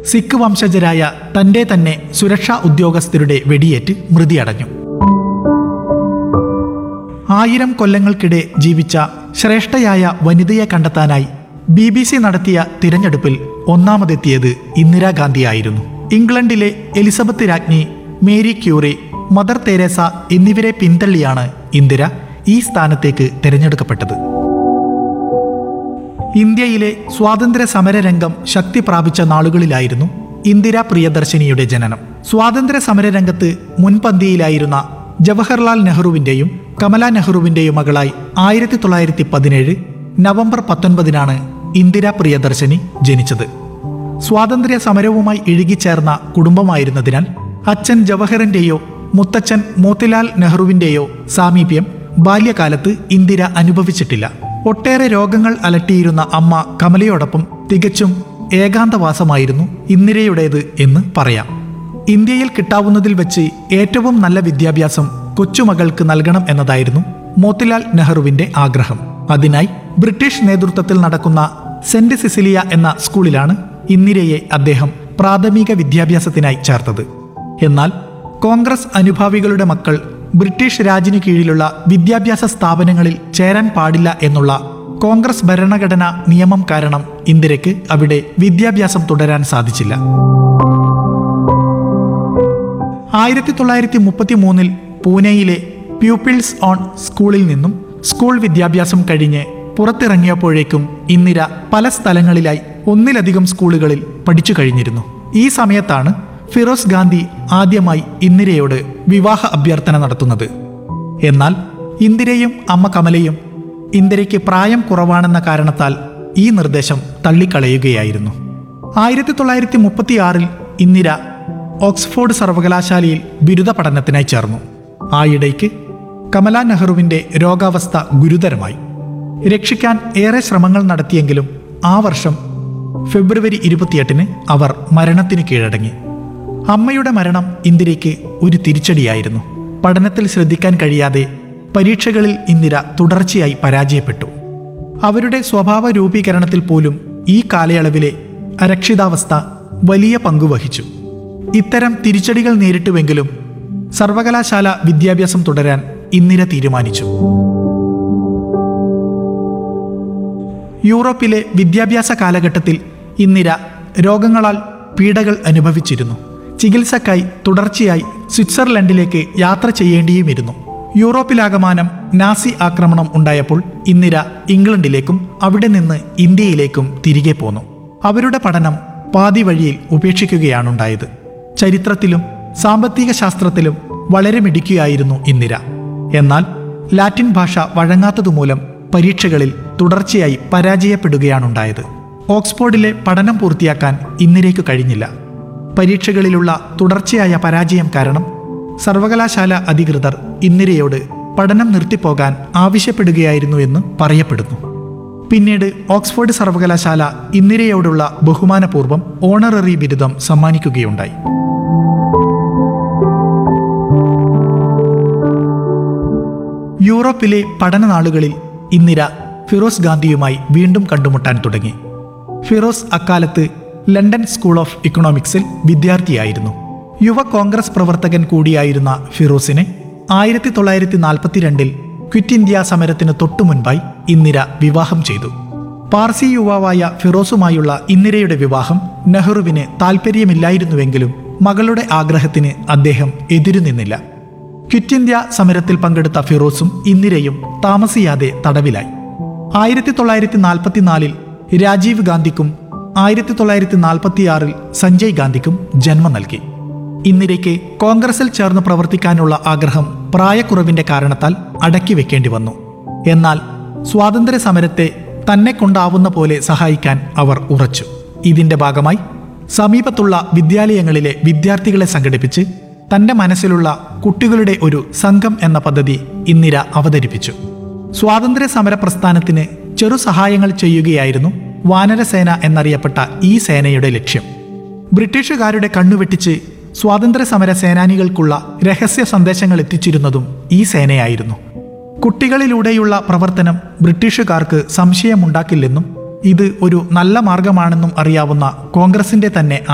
സിഖ് വംശജരായ തന്റെ തന്നെ സുരക്ഷാ ഉദ്യോഗസ്ഥരുടെ വെടിയേറ്റ് മൃതിയടഞ്ഞു ആയിരം കൊല്ലങ്ങൾക്കിടെ ജീവിച്ച ശ്രേഷ്ഠയായ വനിതയെ കണ്ടെത്താനായി ബി ബി സി നടത്തിയ തിരഞ്ഞെടുപ്പിൽ ഒന്നാമതെത്തിയത് ഇന്ദിരാഗാന്ധിയായിരുന്നു ഇംഗ്ലണ്ടിലെ എലിസബത്ത് രാജ്ഞി മേരി ക്യൂറി മദർ തെരേസ എന്നിവരെ പിന്തള്ളിയാണ് ഇന്ദിര ഈ സ്ഥാനത്തേക്ക് തിരഞ്ഞെടുക്കപ്പെട്ടത് ഇന്ത്യയിലെ സ്വാതന്ത്ര്യ സമരരംഗം ശക്തി പ്രാപിച്ച നാളുകളിലായിരുന്നു ഇന്ദിര പ്രിയദർശിനിയുടെ ജനനം സ്വാതന്ത്ര്യ സമരരംഗത്ത് മുൻപന്തിയിലായിരുന്ന ജവഹർലാൽ നെഹ്റുവിന്റെയും കമല നെഹ്റുവിന്റെയും മകളായി ആയിരത്തി തൊള്ളായിരത്തി പതിനേഴ് നവംബർ പത്തൊൻപതിനാണ് ഇന്ദിര പ്രിയദർശിനി ജനിച്ചത് സ്വാതന്ത്ര്യ സമരവുമായി ഇഴുകിച്ചേർന്ന കുടുംബമായിരുന്നതിനാൽ അച്ഛൻ ജവഹറിന്റെയോ മുത്തച്ഛൻ മോത്തിലാൽ നെഹ്റുവിന്റെയോ സാമീപ്യം ബാല്യകാലത്ത് ഇന്ദിര അനുഭവിച്ചിട്ടില്ല ഒട്ടേറെ രോഗങ്ങൾ അലട്ടിയിരുന്ന അമ്മ കമലയോടൊപ്പം തികച്ചും ഏകാന്തവാസമായിരുന്നു ഇന്ദിരയുടേത് എന്ന് പറയാം ഇന്ത്യയിൽ കിട്ടാവുന്നതിൽ വെച്ച് ഏറ്റവും നല്ല വിദ്യാഭ്യാസം കൊച്ചുമകൾക്ക് നൽകണം എന്നതായിരുന്നു മോത്തിലാൽ നെഹ്റുവിന്റെ ആഗ്രഹം അതിനായി ബ്രിട്ടീഷ് നേതൃത്വത്തിൽ നടക്കുന്ന സെന്റ് സിസിലിയ എന്ന സ്കൂളിലാണ് ഇന്ദിരയെ അദ്ദേഹം പ്രാഥമിക വിദ്യാഭ്യാസത്തിനായി ചേർത്തത് എന്നാൽ കോൺഗ്രസ് അനുഭാവികളുടെ മക്കൾ ബ്രിട്ടീഷ് രാജിനു കീഴിലുള്ള വിദ്യാഭ്യാസ സ്ഥാപനങ്ങളിൽ ചേരാൻ പാടില്ല എന്നുള്ള കോൺഗ്രസ് ഭരണഘടനാ നിയമം കാരണം ഇന്ദിരയ്ക്ക് അവിടെ വിദ്യാഭ്യാസം തുടരാൻ സാധിച്ചില്ല ആയിരത്തി തൊള്ളായിരത്തി മുപ്പത്തി മൂന്നിൽ പൂനെയിലെ പ്യൂപ്പിൾസ് ഓൺ സ്കൂളിൽ നിന്നും സ്കൂൾ വിദ്യാഭ്യാസം കഴിഞ്ഞ് പുറത്തിറങ്ങിയപ്പോഴേക്കും ഇന്ദിര പല സ്ഥലങ്ങളിലായി ഒന്നിലധികം സ്കൂളുകളിൽ പഠിച്ചു കഴിഞ്ഞിരുന്നു ഈ സമയത്താണ് ഫിറോസ് ഗാന്ധി ആദ്യമായി ഇന്ദിരയോട് വിവാഹ അഭ്യർത്ഥന നടത്തുന്നത് എന്നാൽ ഇന്ദിരയും അമ്മ കമലയും ഇന്ദിരയ്ക്ക് പ്രായം കുറവാണെന്ന കാരണത്താൽ ഈ നിർദ്ദേശം തള്ളിക്കളയുകയായിരുന്നു ആയിരത്തി തൊള്ളായിരത്തി മുപ്പത്തിയാറിൽ ഇന്ദിര ഓക്സ്ഫോർഡ് സർവകലാശാലയിൽ ബിരുദ പഠനത്തിനായി ചേർന്നു ആയിടയ്ക്ക് കമല നെഹ്റുവിന്റെ രോഗാവസ്ഥ ഗുരുതരമായി രക്ഷിക്കാൻ ഏറെ ശ്രമങ്ങൾ നടത്തിയെങ്കിലും ആ വർഷം ഫെബ്രുവരി ഇരുപത്തിയെട്ടിന് അവർ മരണത്തിന് കീഴടങ്ങി അമ്മയുടെ മരണം ഇന്ദിരയ്ക്ക് ഒരു തിരിച്ചടിയായിരുന്നു പഠനത്തിൽ ശ്രദ്ധിക്കാൻ കഴിയാതെ പരീക്ഷകളിൽ ഇന്ദിര തുടർച്ചയായി പരാജയപ്പെട്ടു അവരുടെ സ്വഭാവ രൂപീകരണത്തിൽ പോലും ഈ കാലയളവിലെ അരക്ഷിതാവസ്ഥ വലിയ പങ്കുവഹിച്ചു ഇത്തരം തിരിച്ചടികൾ നേരിട്ടുവെങ്കിലും സർവകലാശാല വിദ്യാഭ്യാസം തുടരാൻ ഇന്ദിര തീരുമാനിച്ചു യൂറോപ്പിലെ വിദ്യാഭ്യാസ കാലഘട്ടത്തിൽ ഇന്ദിര രോഗങ്ങളാൽ പീഡകൾ അനുഭവിച്ചിരുന്നു ചികിത്സക്കായി തുടർച്ചയായി സ്വിറ്റ്സർലൻഡിലേക്ക് യാത്ര ചെയ്യേണ്ടിയുമിരുന്നു യൂറോപ്പിലാകമാനം നാസി ആക്രമണം ഉണ്ടായപ്പോൾ ഇന്ദിര ഇംഗ്ലണ്ടിലേക്കും അവിടെ നിന്ന് ഇന്ത്യയിലേക്കും തിരികെ പോന്നു അവരുടെ പഠനം പാതി വഴിയിൽ ഉപേക്ഷിക്കുകയാണുണ്ടായത് ചരിത്രത്തിലും സാമ്പത്തിക ശാസ്ത്രത്തിലും വളരെ മിടുക്കിയായിരുന്നു ഇന്ദിര എന്നാൽ ലാറ്റിൻ ഭാഷ വഴങ്ങാത്തതുമൂലം പരീക്ഷകളിൽ തുടർച്ചയായി പരാജയപ്പെടുകയാണുണ്ടായത് ഓക്സ്ഫോർഡിലെ പഠനം പൂർത്തിയാക്കാൻ ഇന്ദിരയ്ക്ക് കഴിഞ്ഞില്ല പരീക്ഷകളിലുള്ള തുടർച്ചയായ പരാജയം കാരണം സർവകലാശാല അധികൃതർ ഇന്ദിരയോട് പഠനം നിർത്തിപ്പോകാൻ ആവശ്യപ്പെടുകയായിരുന്നു എന്ന് പറയപ്പെടുന്നു പിന്നീട് ഓക്സ്ഫോർഡ് സർവകലാശാല ഇന്ദിരയോടുള്ള ബഹുമാനപൂർവ്വം ഓണററി ബിരുദം സമ്മാനിക്കുകയുണ്ടായി യൂറോപ്പിലെ പഠനനാളുകളിൽ ഇന്ദിര ഫിറോസ് ഗാന്ധിയുമായി വീണ്ടും കണ്ടുമുട്ടാൻ തുടങ്ങി ഫിറോസ് അക്കാലത്ത് ലണ്ടൻ സ്കൂൾ ഓഫ് ഇക്കണോമിക്സിൽ വിദ്യാർത്ഥിയായിരുന്നു യുവ കോൺഗ്രസ് പ്രവർത്തകൻ കൂടിയായിരുന്ന ഫിറോസിനെ ആയിരത്തി തൊള്ളായിരത്തി നാൽപ്പത്തിരണ്ടിൽ ക്വിറ്റ് ഇന്ത്യ സമരത്തിന് തൊട്ടുമുൻപായി ഇന്ദിര വിവാഹം ചെയ്തു പാർസി യുവാവായ ഫിറോസുമായുള്ള ഇന്ദിരയുടെ വിവാഹം നെഹ്റുവിന് താൽപ്പര്യമില്ലായിരുന്നുവെങ്കിലും മകളുടെ ആഗ്രഹത്തിന് അദ്ദേഹം എതിരുനിന്നില്ല ക്വിറ്റ് ഇന്ത്യ സമരത്തിൽ പങ്കെടുത്ത ഫിറോസും ഇന്ദിരയും താമസിയാതെ തടവിലായി ആയിരത്തി തൊള്ളായിരത്തി നാൽപ്പത്തിനാലിൽ രാജീവ് ഗാന്ധിക്കും ആയിരത്തി തൊള്ളായിരത്തി നാൽപ്പത്തിയാറിൽ സഞ്ജയ് ഗാന്ധിക്കും ജന്മം നൽകി ഇന്ദിരയ്ക്ക് കോൺഗ്രസിൽ ചേർന്ന് പ്രവർത്തിക്കാനുള്ള ആഗ്രഹം പ്രായക്കുറവിന്റെ കാരണത്താൽ അടക്കി വെക്കേണ്ടി വന്നു എന്നാൽ സ്വാതന്ത്ര്യ സമരത്തെ തന്നെ കൊണ്ടാവുന്ന പോലെ സഹായിക്കാൻ അവർ ഉറച്ചു ഇതിന്റെ ഭാഗമായി സമീപത്തുള്ള വിദ്യാലയങ്ങളിലെ വിദ്യാർത്ഥികളെ സംഘടിപ്പിച്ച് തന്റെ മനസ്സിലുള്ള കുട്ടികളുടെ ഒരു സംഘം എന്ന പദ്ധതി ഇന്ദിര അവതരിപ്പിച്ചു സ്വാതന്ത്ര്യ സമര പ്രസ്ഥാനത്തിന് ചെറു സഹായങ്ങൾ ചെയ്യുകയായിരുന്നു വാനരസേന എന്നറിയപ്പെട്ട ഈ സേനയുടെ ലക്ഷ്യം ബ്രിട്ടീഷുകാരുടെ കണ്ണുവെട്ടിച്ച് സ്വാതന്ത്ര്യ സമര സേനാനികൾക്കുള്ള രഹസ്യ സന്ദേശങ്ങൾ എത്തിച്ചിരുന്നതും ഈ സേനയായിരുന്നു കുട്ടികളിലൂടെയുള്ള പ്രവർത്തനം ബ്രിട്ടീഷുകാർക്ക് സംശയമുണ്ടാക്കില്ലെന്നും ഇത് ഒരു നല്ല മാർഗമാണെന്നും അറിയാവുന്ന കോൺഗ്രസിന്റെ തന്നെ